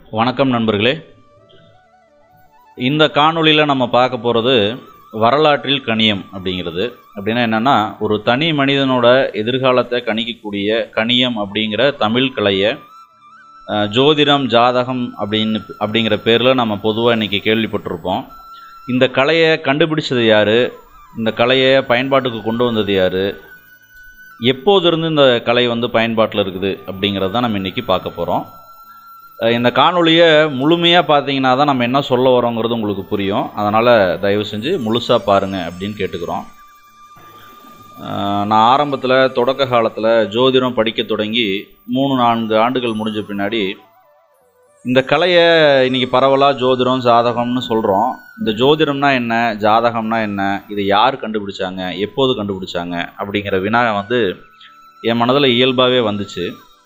வணக்கம் நண்பர்களே இந்த காணொளியில் நம்ம பார்க்க போகிறது வரலாற்றில் கணியம் அப்படிங்கிறது அப்படின்னா என்னென்னா ஒரு தனி மனிதனோட எதிர்காலத்தை கணிக்கக்கூடிய கணியம் அப்படிங்கிற தமிழ் கலையை அஹ், ஜோதிடம் ஜாதகம் அப்படின்னு அப்படிங்கிற பேரில் நம்ம பொதுவாக இன்றைக்கி கேள்விப்பட்டிருப்போம் இந்த கலையை கண்டுபிடிச்சது யார் இந்த கலையை பயன்பாட்டுக்கு கொண்டு வந்தது யார் எப்போதிருந்து இந்த கலை வந்து பயன்பாட்டில் இருக்குது அப்படிங்கிறது தான் நம்ம இன்றைக்கி பார்க்க போகிறோம் அஹ் இந்த காணொளியை முழுமையாக பார்த்தீங்கன்னா தான் நம்ம என்ன சொல்ல வரோங்கிறது உங்களுக்கு புரியும் அதனால் தயவு செஞ்சு முழுசாக பாருங்கள் அப்படின்னு கேட்டுக்கிறோம் அஹ் நான் ஆரம்பத்தில் தொடக்க காலத்தில் ஜோதிடம் படிக்க தொடங்கி மூணு நான்கு ஆண்டுகள் முடிஞ்ச பின்னாடி இந்த கலையை இன்றைக்கி பரவலாக ஜோதிடம் ஜாதகம்னு சொல்கிறோம் இந்த ஜோதிடம்னா என்ன ஜாதகம்னா என்ன இதை யார் கண்டுபிடிச்சாங்க எப்போது கண்டுபிடிச்சாங்க அப்படிங்கிற வினா வந்து என் மனதில் இயல்பாகவே வந்துச்சு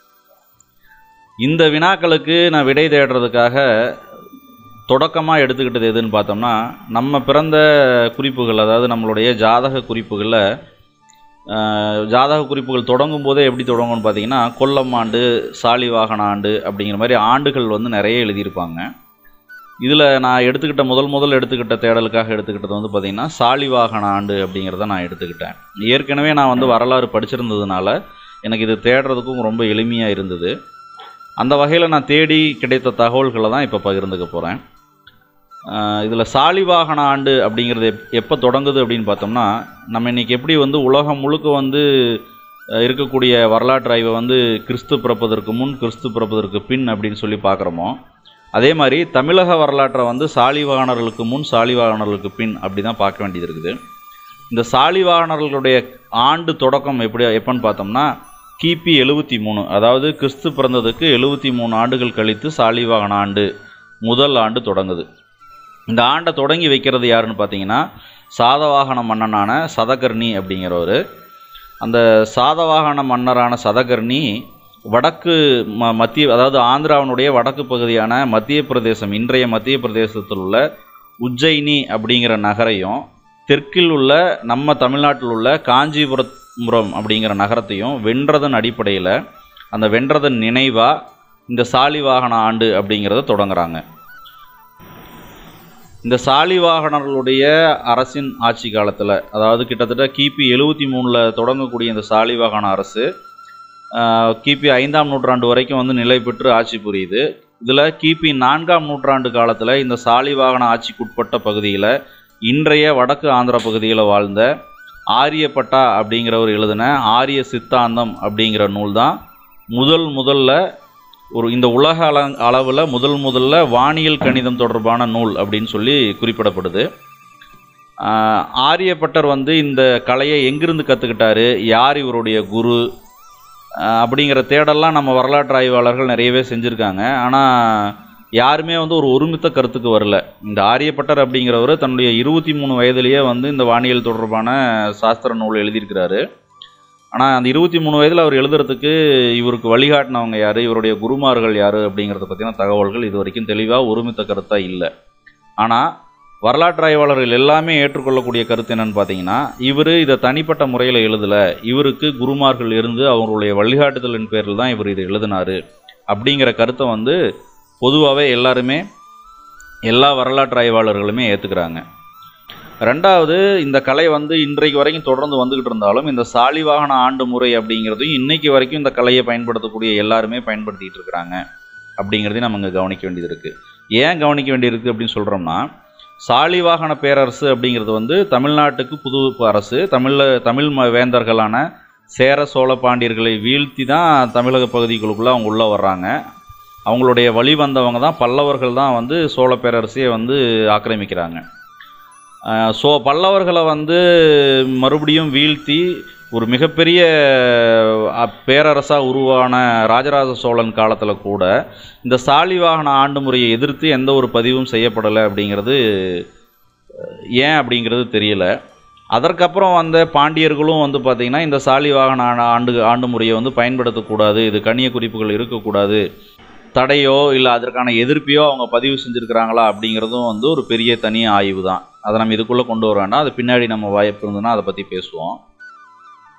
இந்த வினாக்களுக்கு நான் விடை தேடுறதுக்காக தொடக்கமாக எடுத்துக்கிட்டது எதுன்னு பார்த்தோம்னா நம்ம பிறந்த குறிப்புகள் அதாவது நம்மளுடைய ஜாதக குறிப்புகளில் ஆஹ், ஜாதக குறிப்புகள் தொடங்கும் போதே எப்படி தொடங்கும்னு பார்த்தீங்கன்னா கொல்லம் ஆண்டு சாலிவாகன ஆண்டு அப்படிங்கிற மாதிரி ஆண்டுகள் வந்து நிறைய எழுதியிருப்பாங்க இதில் நான் எடுத்துக்கிட்ட முதல் முதல் எடுத்துக்கிட்ட தேடலுக்காக எடுத்துக்கிட்டது வந்து பார்த்திங்கன்னா சாலிவாகன ஆண்டு அப்படிங்கிறத நான் எடுத்துக்கிட்டேன் ஏற்கனவே நான் வந்து வரலாறு படிச்சிருந்ததுனால எனக்கு இது தேடுறதுக்கும் ரொம்ப எளிமையாக இருந்தது அந்த வகையில் நான் தேடி கிடைத்த தகவல்களை தான் இப்போ பகிர்ந்துக்க போகிறேன் இதில் சாலிவாகன ஆண்டு அப்படிங்கிறது எப் எப்போ தொடங்குது அப்படின்னு பார்த்தோம்னா நம்ம இன்றைக்கி எப்படி வந்து உலகம் முழுக்க வந்து அஹ், இருக்கக்கூடிய வரலாற்று ஆய்வை வந்து கிறிஸ்து பிறப்பதற்கு முன் கிறிஸ்து பிறப்பதற்கு பின் அப்படின்னு சொல்லி பார்க்குறோமோ அதே மாதிரி தமிழக வரலாற்றை வந்து சாலிவாகனர்களுக்கு முன் சாலிவாகனர்களுக்கு பின் அப்படி தான் பார்க்க வேண்டியது இருக்குது இந்த சாலிவாகனர்களுடைய ஆண்டு தொடக்கம் எப்படி எப்போன்னு பார்த்தோம்னா கிபி எழுபத்தி மூணு அதாவது கிறிஸ்து பிறந்ததுக்கு எழுபத்தி மூணு ஆண்டுகள் கழித்து சாலிவாகன ஆண்டு முதல் ஆண்டு தொடங்குது இந்த ஆண்டை தொடங்கி வைக்கிறது யாருன்னு பார்த்தீங்கன்னா சாதவாகன மன்னனான சதகர்ணி அப்படிங்கிறவர் அந்த சாதவாகன மன்னரான சதகர்ணி வடக்கு ம மத்திய அதாவது ஆந்திராவினுடைய வடக்கு பகுதியான மத்திய பிரதேசம் இன்றைய மத்திய பிரதேசத்தில் உள்ள உஜ்ஜயினி அப்படிங்கிற நகரையும் தெற்கில் உள்ள நம்ம தமிழ்நாட்டில் உள்ள காஞ்சிபுரம் அப்படிங்கிற நகரத்தையும் வென்றதன் அடிப்படையில் அந்த வென்றதன் நினைவாக இந்த சாலிவாகன ஆண்டு அப்படிங்கிறத தொடங்குறாங்க இந்த சாலிவாகனர்களுடைய அரசின் ஆட்சி காலத்தில் அதாவது கிட்டத்தட்ட கிபி எழுபத்தி மூணில் தொடங்கக்கூடிய இந்த சாலிவாகன அரசு ஆஹ், கிபி ஐந்தாம் நூற்றாண்டு வரைக்கும் வந்து நிலை பெற்று ஆட்சி புரியுது இதில் கிபி நான்காம் நூற்றாண்டு காலத்தில் இந்த சாலிவாகன ஆட்சிக்குட்பட்ட பகுதியில் இன்றைய வடக்கு ஆந்திர பகுதியில் வாழ்ந்த ஆரியப்பட்டா அப்படிங்கிறவர் எழுதின ஆரிய சித்தாந்தம் அப்படிங்கிற நூல் தான் முதல் முதல்ல ஒரு இந்த உலக அள அளவில் முதல் முதல்ல வானியல் கணிதம் தொடர்பான நூல் அப்படின்னு சொல்லி குறிப்பிடப்படுது ஆஹ் ஆரியப்பட்டர் வந்து இந்த கலையை எங்கிருந்து கற்றுக்கிட்டாரு யார் இவருடைய குரு ஆஹ் அப்படிங்கிற தேடல்லாம் நம்ம வரலாற்று ஆய்வாளர்கள் நிறையவே செஞ்சுருக்காங்க ஆனால் யாருமே வந்து ஒரு ஒருமித்த கருத்துக்கு வரல இந்த ஆரியப்பட்டர் அப்படிங்கிறவர் தன்னுடைய இருபத்தி மூணு வயதிலேயே வந்து இந்த வானியல் தொடர்பான சாஸ்திர நூல் எழுதியிருக்கிறாரு ஆனால் அந்த இருபத்தி மூணு வயதில் அவர் எழுதுறதுக்கு இவருக்கு வழிகாட்டினவங்க யார் இவருடைய குருமார்கள் யார் அப்படிங்கிறத பற்றின தகவல்கள் இது வரைக்கும் தெளிவாக ஒருமித்த கருத்தாக இல்லை ஆனால் வரலாற்று ஆய்வாளர்கள் எல்லாமே ஏற்றுக்கொள்ளக்கூடிய கருத்து என்னன்னு பார்த்தீங்கன்னா இவர் இதை தனிப்பட்ட முறையில் எழுதலை இவருக்கு குருமார்கள் இருந்து அவங்களுடைய வழிகாட்டுதலின் பேரில் தான் இவர் இதை எழுதினார் அப்படிங்கிற கருத்தை வந்து பொதுவாகவே எல்லாருமே எல்லா வரலாற்று ஆய்வாளர்களுமே ஏற்றுக்கிறாங்க ரெண்டாவது இந்த கலை வந்து இன்றைக்கு வரைக்கும் தொடர்ந்து வந்துக்கிட்டு இருந்தாலும் இந்த சாலிவாகன ஆண்டு முறை அப்படிங்கிறதையும் இன்னைக்கு வரைக்கும் இந்த கலையை பயன்படுத்தக்கூடிய எல்லாருமே பயன்படுத்திகிட்டு இருக்கிறாங்க அப்படிங்கிறதையும் நம்ம இங்கே கவனிக்க வேண்டியது இருக்குது ஏன் கவனிக்க வேண்டியிருக்கு அப்படின்னு சொல்கிறோம்னா சாலிவாகன பேரரசு அப்படிங்கிறது வந்து தமிழ்நாட்டுக்கு புது அரசு தமிழில் தமிழ் ம- வேந்தர்களான சேர சோழ பாண்டியர்களை வீழ்த்தி தான் தமிழக பகுதிகளுக்குள்ளே அவங்க உள்ளே வர்றாங்க அவங்களுடைய வழி வந்தவங்க தான் பல்லவர்கள் தான் வந்து சோழ பேரரசையை வந்து ஆக்கிரமிக்கிறாங்க ஆஹ் சோ பல்லவர்களை வந்து மறுபடியும் வீழ்த்தி ஒரு மிகப்பெரிய அஹ், பேரரசா உருவான ராஜராஜ சோழன் காலத்தில் கூட இந்த சாலிவாகன ஆண்டு முறையை எதிர்த்து எந்த ஒரு பதிவும் செய்யப்படலை அப்படிங்கிறது அஹ், ஏன் அப்படிங்கிறது தெரியல அதற்கப்புறம் வந்த பாண்டியர்களும் வந்து பார்த்திங்கன்னா இந்த சாலிவாகன ஆ- ஆண்டு ஆண்டு முறையை வந்து பயன்படுத்தக்கூடாது இது கணிய குறிப்புகள் இருக்கக்கூடாது தடையோ இல்லை அதற்கான எதிர்ப்பையோ அவங்க பதிவு செஞ்சுருக்கிறாங்களா அப்படிங்கிறதும் வந்து ஒரு பெரிய தனி ஆய்வு தான் அதை நம்ம இதுக்குள்ளே கொண்டு வர வேண்டாம் அது பின்னாடி நம்ம வாய்ப்பு இருந்ததுன்னா அதை பற்றி பேசுவோம்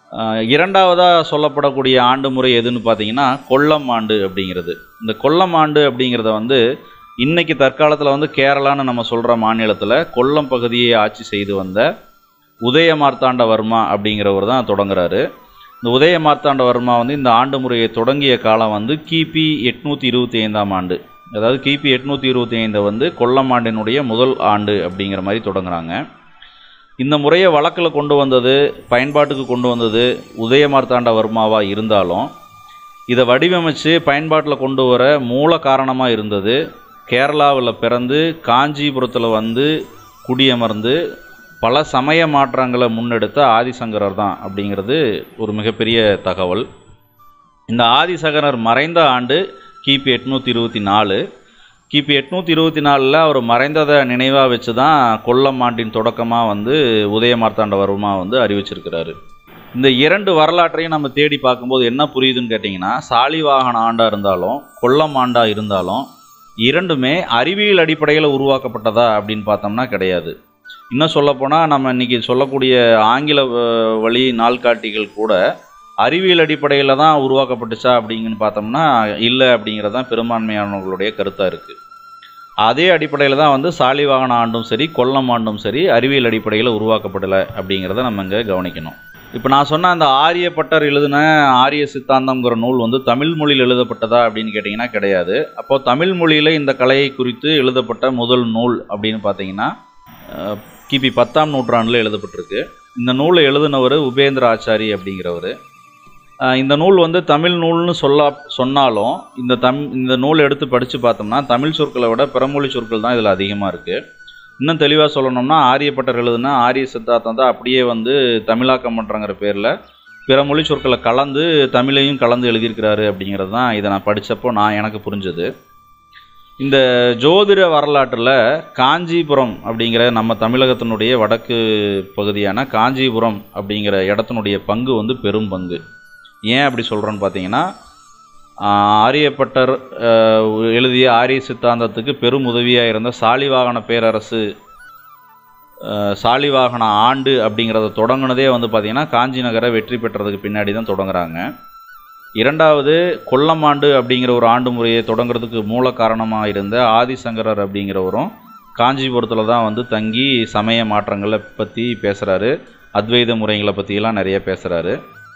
ஆஹ் இரண்டாவதாக சொல்லப்படக்கூடிய ஆண்டு முறை எதுன்னு பார்த்தீங்கன்னா கொல்லம் ஆண்டு அப்படிங்கிறது இந்த கொல்லம் ஆண்டு அப்படிங்கிறத வந்து இன்னைக்கு தற்காலத்தில் வந்து கேரளான்னு நம்ம சொல்கிற மாநிலத்தில் கொல்லம் பகுதியை ஆட்சி செய்து வந்த உதய மார்த்தாண்டவர்மா அப்படிங்கிறவர் தான் தொடங்குறாரு இந்த உதய மார்த்தாண்டவர்மா வந்து இந்த ஆண்டு முறையை தொடங்கிய காலம் வந்து கிபி எட்நூற்றி இருபத்தி ஐந்தாம் ஆண்டு அதாவது கிபி எட்நூற்றி இருபத்தி ஐந்தை வந்து கொல்லம் ஆண்டினுடைய முதல் ஆண்டு அப்படிங்கிற மாதிரி தொடங்குறாங்க இந்த முறையை வழக்கில் கொண்டு வந்தது பயன்பாட்டுக்கு கொண்டு வந்தது உதய மார்த்தாண்டவர்மாவாக இருந்தாலும் இதை வடிவமைச்சு பயன்பாட்டில் கொண்டு வர மூல காரணமாக இருந்தது கேரளாவில் பிறந்து காஞ்சிபுரத்தில் வந்து குடியமர்ந்து பல சமய மாற்றங்களை முன்னெடுத்த ஆதிசங்கரர் தான் அப்படிங்கிறது ஒரு மிகப்பெரிய தகவல் இந்த ஆதிசங்கரர் மறைந்த ஆண்டு கிபி எட்நூற்றி இருபத்தி நாலு கிபி எட்நூற்றி இருபத்தி நாலில் அவர் மறைந்ததை நினைவாக வச்சு தான் கொல்லம் ஆண்டின் தொடக்கமாக வந்து உதயமார்த்தாண்டவர்மா வந்து அறிவிச்சிருக்கிறாரு இந்த இரண்டு வரலாற்றையும் நம்ம தேடி பார்க்கும்போது என்ன புரியுதுன்னு கேட்டிங்கன்னா சாலிவாகன ஆண்டாக இருந்தாலும் கொல்லம் ஆண்டாக இருந்தாலும் இரண்டுமே அறிவியல் அடிப்படையில் உருவாக்கப்பட்டதா அப்படின்னு பார்த்தோம்னா கிடையாது இன்னும் சொல்லப்போனால் நம்ம இன்றைக்கி சொல்லக்கூடிய ஆங்கில வ- வழி நாள்காட்டிகள் கூட அறிவியல் அடிப்படையில் தான் உருவாக்கப்பட்டுச்சா அப்படிங்கன்னு பார்த்தோம்னா இல்லை அப்படிங்கிறது தான் பெரும்பான்மையானவர்களுடைய கருத்தாக இருக்குது அதே அடிப்படையில் தான் வந்து சாலிவாகன ஆண்டும் சரி கொல்லம் ஆண்டும் சரி அறிவியல் அடிப்படையில் உருவாக்கப்படலை அப்படிங்கிறத நம்ம இங்கே கவனிக்கணும் இப்போ நான் சொன்ன அந்த ஆரியப்பட்டர் எழுதின ஆரிய சித்தாந்தம்ங்கிற நூல் வந்து தமிழ் மொழியில் எழுதப்பட்டதா அப்படின்னு கேட்டிங்கன்னா கிடையாது அப்போது தமிழ் மொழியில் இந்த கலையை குறித்து எழுதப்பட்ட முதல் நூல் அப்படின்னு பார்த்தீங்கன்னா அஹ், கிபி பத்தாம் நூற்றாண்டில் எழுதப்பட்டிருக்கு இந்த நூலை எழுதினவர் உபேந்திர ஆச்சாரி அப்படிங்கிறவர் அஹ், இந்த நூல் வந்து தமிழ் நூல்னு சொல்ல சொன்னாலும் இந்த தம் இந்த நூல் எடுத்து படித்து பார்த்தோம்னா தமிழ் சொற்களை விட பிறமொழி சொற்கள் தான் இதில் அதிகமாக இருக்குது இன்னும் தெளிவாக சொல்லணும்னா ஆரியப்பட்டர் எழுதுனா ஆரிய சித்தாந்தம் தான் அப்படியே வந்து தமிழாக்கம் பண்ணுறங்கிற பேரில் பிற மொழி சொற்களை கலந்து தமிழையும் கலந்து எழுதியிருக்கிறாரு அப்படிங்கிறது தான் இதை நான் படித்தப்போ நான் எனக்கு புரிஞ்சது இந்த ஜோதிட வரலாற்றில் காஞ்சிபுரம் அப்படிங்கிற நம்ம தமிழகத்தினுடைய வடக்கு பகுதியான காஞ்சிபுரம் அப்படிங்கிற இடத்தினுடைய பங்கு வந்து பெரும் பங்கு ஏன் அப்படி சொல்கிறேன்னு பார்த்தீங்கன்னா ஆஹ், ஆரியப்பட்டர் ஆஹ், எழுதிய ஆரிய சித்தாந்தத்துக்கு பெரும் உதவியாக இருந்த சாலிவாகன பேரரசு ஆஹ், சாலிவாகன ஆண்டு அப்படிங்கிறத தொடங்குனதே வந்து பார்த்திங்கன்னா காஞ்சி நகரை வெற்றி பெற்றதுக்கு பின்னாடி தான் தொடங்குறாங்க இரண்டாவது கொல்லம் ஆண்டு அப்படிங்கிற ஒரு ஆண்டு முறையை தொடங்குறதுக்கு மூல காரணமாக இருந்த ஆதிசங்கரர் அப்படிங்கிறவரும் காஞ்சிபுரத்தில் தான் வந்து தங்கி சமய மாற்றங்களை பற்றி பேசுகிறாரு அத்வைத முறைகளை பற்றியெல்லாம் நிறைய பேசுகிறாரு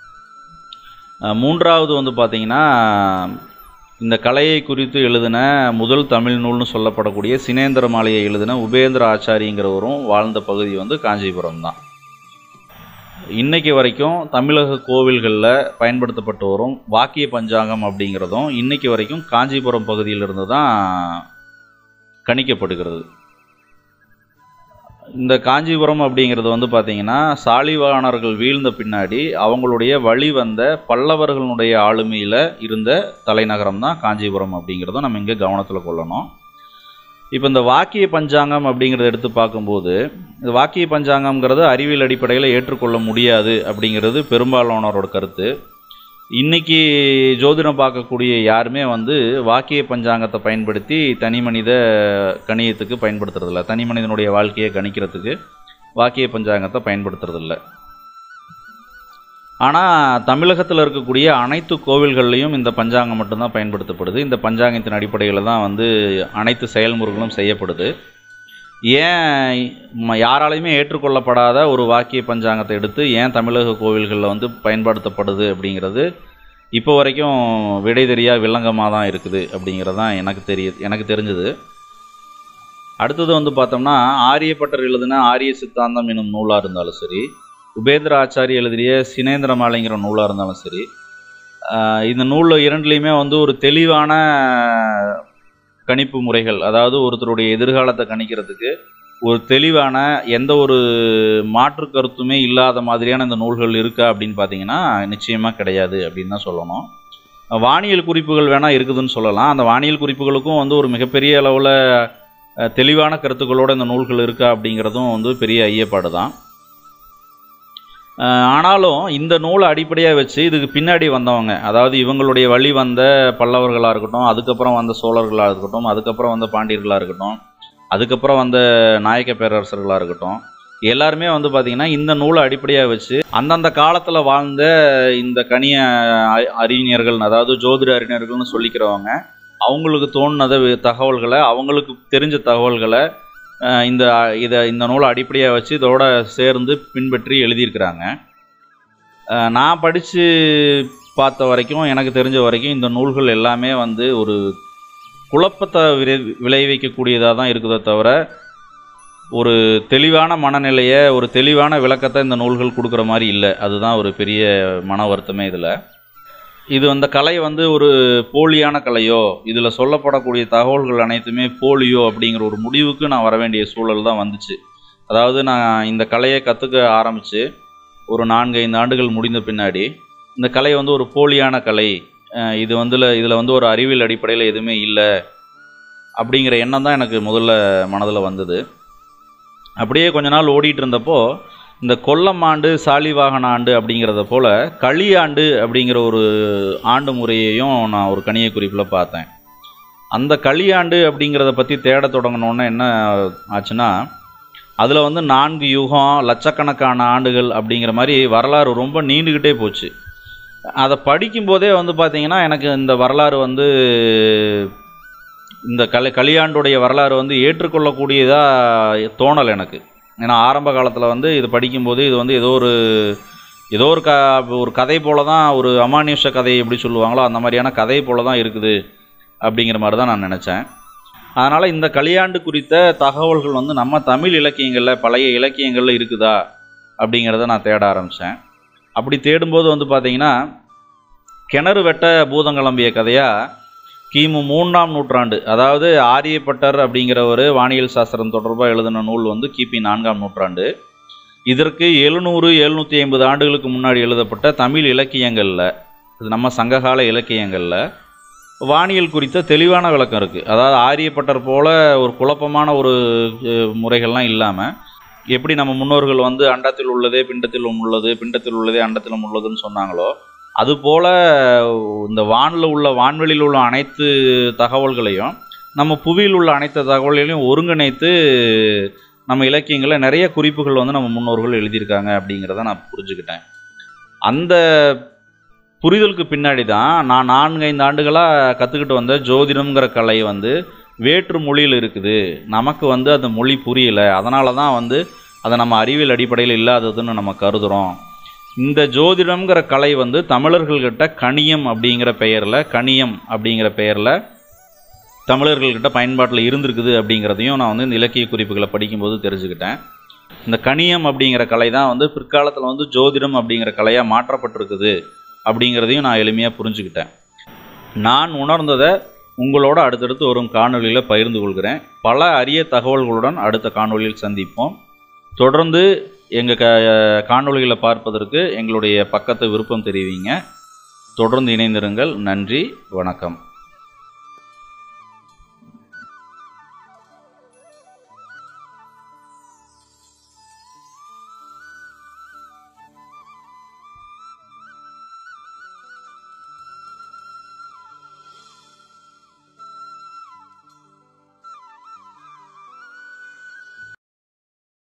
மூன்றாவது வந்து பார்த்திங்கன்னா இந்த கலையை குறித்து எழுதின முதல் தமிழ் நூல்னு சொல்லப்படக்கூடிய சினேந்திர மாலையை எழுதின உபேந்திர ஆச்சாரிங்கிறவரும் வாழ்ந்த பகுதி வந்து காஞ்சிபுரம் தான் இன்னைக்கு வரைக்கும் தமிழக கோவில்களில் பயன்படுத்தப்பட்டு வரும் வாக்கிய பஞ்சாங்கம் அப்படிங்கிறதும் இன்னைக்கு வரைக்கும் காஞ்சிபுரம் பகுதியிலிருந்து தான் கணிக்கப்படுகிறது இந்த காஞ்சிபுரம் அப்படிங்கிறது வந்து பார்த்தீங்கன்னா சாலிவாகனர்கள் வீழ்ந்த பின்னாடி அவங்களுடைய வழி வந்த பல்லவர்களுடைய ஆளுமையில் இருந்த தலைநகரம் தான் காஞ்சிபுரம் அப்படிங்கிறத நம்ம இங்கே கவனத்தில் கொள்ளணும் இப்போ இந்த வாக்கிய பஞ்சாங்கம் அப்படிங்கிறத எடுத்து பார்க்கும்போது இந்த வாக்கிய பஞ்சாங்கம்ங்கிறது அறிவியல் அடிப்படையில் ஏற்றுக்கொள்ள முடியாது அப்படிங்கிறது பெரும்பாலானோரோட கருத்து இன்னைக்கு ஜோதிடம் பார்க்கக்கூடிய யாருமே வந்து வாக்கிய பஞ்சாங்கத்தை பயன்படுத்தி தனி மனித கணியத்துக்கு பயன்படுத்துறதில்ல தனி மனிதனுடைய வாழ்க்கையை கணிக்கிறதுக்கு வாக்கிய பஞ்சாங்கத்தை பயன்படுத்துறதில்ல ஆனால் தமிழகத்தில் இருக்கக்கூடிய அனைத்து கோவில்கள்லையும் இந்த பஞ்சாங்கம் மட்டும்தான் பயன்படுத்தப்படுது இந்த பஞ்சாங்கத்தின் அடிப்படையில் தான் வந்து அனைத்து செயல்முறைகளும் செய்யப்படுது ஏன் ம- யாராலையுமே ஏற்றுக்கொள்ளப்படாத ஒரு வாக்கிய பஞ்சாங்கத்தை எடுத்து ஏன் தமிழக கோவில்களில் வந்து பயன்படுத்தப்படுது அப்படிங்கிறது இப்போ வரைக்கும் விடை தெரியா வில்லங்கமாக தான் இருக்குது அப்படிங்கிறது தான் எனக்கு தெரியுது எனக்கு தெரிஞ்சது அடுத்தது வந்து பார்த்தோம்னா ஆரியப்பட்டர் எழுதின ஆரிய சித்தாந்தம் என்னும் நூலாக இருந்தாலும் சரி உபேந்திர ஆச்சாரி எழுதிய சினேந்திர மாலைங்கிற நூலாக இருந்தாலும் சரி ஆஹ் இந்த நூலில் இரண்டுலேயுமே வந்து ஒரு தெளிவான கணிப்பு முறைகள் அதாவது ஒருத்தருடைய எதிர்காலத்தை கணிக்கிறதுக்கு ஒரு தெளிவான எந்த ஒரு மாற்று கருத்துமே இல்லாத மாதிரியான இந்த நூல்கள் இருக்கா அப்படின்னு பார்த்தீங்கன்னா நிச்சயமாக கிடையாது அப்படின்னு தான் சொல்லணும் வானியல் குறிப்புகள் வேணால் இருக்குதுன்னு சொல்லலாம் அந்த வானியல் குறிப்புகளுக்கும் வந்து ஒரு மிகப்பெரிய அளவில் தெளிவான கருத்துக்களோட இந்த நூல்கள் இருக்கா அப்படிங்கிறதும் வந்து பெரிய ஐயப்பாடு தான் அஹ் ஆனாலும் இந்த நூலை அடிப்படையாக வச்சு இதுக்கு பின்னாடி வந்தவங்க அதாவது இவங்களுடைய வழி வந்த பல்லவர்களாக இருக்கட்டும் அதுக்கப்புறம் வந்த சோழர்களாக இருக்கட்டும் அதுக்கப்புறம் வந்த பாண்டியர்களாக இருக்கட்டும் அதுக்கப்புறம் வந்த நாயக்க பேரரசர்களாக இருக்கட்டும் எல்லாருமே வந்து பார்த்திங்கன்னா இந்த நூலை அடிப்படையாக வச்சு அந்தந்த காலத்தில் வாழ்ந்த இந்த கணிய அ- அறிஞர்கள் அதாவது ஜோதிட அறிஞர்கள்னு சொல்லிக்கிறவங்க அவங்களுக்கு தோணுனத வி- தகவல்களை அவங்களுக்கு தெரிஞ்ச தகவல்களை அஹ், இந்த இதை இந்த நூலை அடிப்படையாக வச்சு இதோட சேர்ந்து பின்பற்றி எழுதியிருக்கிறாங்க அஹ், நான் படித்து பார்த்த வரைக்கும் எனக்கு தெரிஞ்ச வரைக்கும் இந்த நூல்கள் எல்லாமே வந்து ஒரு குழப்பத்தை விரை விளைவிக்கக்கூடியதாக தான் இருக்குதே தவிர ஒரு தெளிவான மனநிலையை ஒரு தெளிவான விளக்கத்தை இந்த நூல்கள் கொடுக்குற மாதிரி இல்லை அதுதான் ஒரு பெரிய மன வருத்தமே இதில் இது அந்த கலை வந்து ஒரு போலியான கலையோ இதில் சொல்லப்படக்கூடிய தகவல்கள் அனைத்துமே போலியோ அப்படிங்கிற ஒரு முடிவுக்கு நான் வர வேண்டிய சூழல் தான் வந்துச்சு அதாவது நான் இந்த கலையை கற்றுக்க ஆரம்பித்து ஒரு நான்கு ஐந்து ஆண்டுகள் முடிந்த பின்னாடி இந்த கலை வந்து ஒரு போலியான கலை அஹ் இது வந்து இதில் வந்து ஒரு அறிவியல் அடிப்படையில் எதுவுமே இல்லை அப்படிங்கிற எண்ணம் தான் எனக்கு முதல்ல மனதில் வந்தது அப்படியே கொஞ்ச நாள் ஓடிட்டு இருந்தப்போ இந்த கொல்லம் ஆண்டு சாலிவாகன ஆண்டு அப்படிங்கிறத போல் களியாண்டு அப்படிங்கிற ஒரு ஆண்டு முறையையும் நான் ஒரு கணிய குறிப்பில் பார்த்தேன் அந்த களியாண்டு அப்படிங்கிறத பற்றி தேட தொடங்கினோன்னே என்ன ஆச்சுன்னா அதில் வந்து நான்கு யுகம் லட்சக்கணக்கான ஆண்டுகள் அப்படிங்கிற மாதிரி வரலாறு ரொம்ப நீண்டுக்கிட்டே போச்சு அதை படிக்கும்போதே வந்து பார்த்தீங்கன்னா எனக்கு இந்த வரலாறு வந்து இந்த கலை கலியாண்டுடைய வரலாறு வந்து ஏற்றுக்கொள்ளக்கூடியதாக தோணலை எனக்கு ஏன்னா ஆரம்ப காலத்தில் வந்து இது படிக்கும்போது இது வந்து ஏதோ ஒரு ஏதோ ஒரு க ஒரு கதை போல தான் ஒரு அமானுஷ கதை எப்படி சொல்லுவாங்களோ அந்த மாதிரியான கதை போல தான் இருக்குது அப்படிங்கிற மாதிரி தான் நான் நினச்சேன் அதனால் இந்த கலியாண்டு குறித்த தகவல்கள் வந்து நம்ம தமிழ் இலக்கியங்களில் பழைய இலக்கியங்களில் இருக்குதா அப்படிங்கிறத நான் தேட ஆரம்பித்தேன் அப்படி தேடும்போது வந்து பார்த்தீங்கன்னா கிணறு வெட்ட பூதங்கிளம்பிய கதையாக கிமு மூன்றாம் நூற்றாண்டு அதாவது ஆரியப்பட்டர் அப்படிங்கிற ஒரு வானியல் சாஸ்திரம் தொடர்பாக எழுதின நூல் வந்து கிபி நான்காம் நூற்றாண்டு இதற்கு எழுநூறு எழுநூற்றி ஐம்பது ஆண்டுகளுக்கு முன்னாடி எழுதப்பட்ட தமிழ் இலக்கியங்களில் இது நம்ம சங்ககால இலக்கியங்களில் வானியல் குறித்த தெளிவான விளக்கம் இருக்குது அதாவது ஆரியப்பட்டர் போல ஒரு குழப்பமான ஒரு அஹ், முறைகள்லாம் இல்லாமல் எப்படி நம்ம முன்னோர்கள் வந்து அண்டத்தில் உள்ளதே பிண்டத்திலும் உள்ளது பிண்டத்தில் உள்ளதே அண்டத்திலும் உள்ளதுன்னு சொன்னாங்களோ அதுபோல இந்த வானில் உள்ள வான்வெளியில் உள்ள அனைத்து தகவல்களையும் நம்ம புவியில் உள்ள அனைத்து தகவல்களையும் ஒருங்கிணைத்து நம்ம இலக்கியங்களில் நிறைய குறிப்புகள் வந்து நம்ம முன்னோர்கள் எழுதியிருக்காங்க அப்படிங்கிறத நான் புரிஞ்சுக்கிட்டேன் அந்த புரிதலுக்கு பின்னாடி தான் நான் நான்கு ஐந்து ஆண்டுகளாக கற்றுக்கிட்டு வந்த ஜோதிடம்ங்கிற கலை வந்து வேற்று மொழியில் இருக்குது நமக்கு வந்து அந்த மொழி புரியல அதனால தான் வந்து அதை நம்ம அறிவியல் அடிப்படையில் இல்லாததுன்னு நம்ம கருதுகிறோம் இந்த ஜோதிடம்ங்கிற கலை வந்து தமிழர்கள்கிட்ட கணியம் அப்படிங்கிற பெயரில் கணியம் அப்படிங்கிற பெயரில் தமிழர்கள்கிட்ட பயன்பாட்டில் இருந்திருக்குது அப்படிங்கிறதையும் நான் வந்து இந்த இலக்கிய குறிப்புகளை படிக்கும்போது தெரிஞ்சுக்கிட்டேன் இந்த கணியம் அப்படிங்கிற கலை தான் வந்து பிற்காலத்தில் வந்து ஜோதிடம் அப்படிங்கிற கலையாக மாற்றப்பட்டிருக்குது அப்படிங்கிறதையும் நான் எளிமையாக புரிஞ்சுக்கிட்டேன் நான் உணர்ந்ததை உங்களோட அடுத்தடுத்து வரும் காணொளியில் பகிர்ந்து கொள்கிறேன் பல அரிய தகவல்களுடன் அடுத்த காணொளியில் சந்திப்போம் தொடர்ந்து எங்கள் க காணொளிகளை பார்ப்பதற்கு எங்களுடைய பக்கத்தை விருப்பம் தெரிவிங்க தொடர்ந்து இணைந்திருங்கள் நன்றி வணக்கம்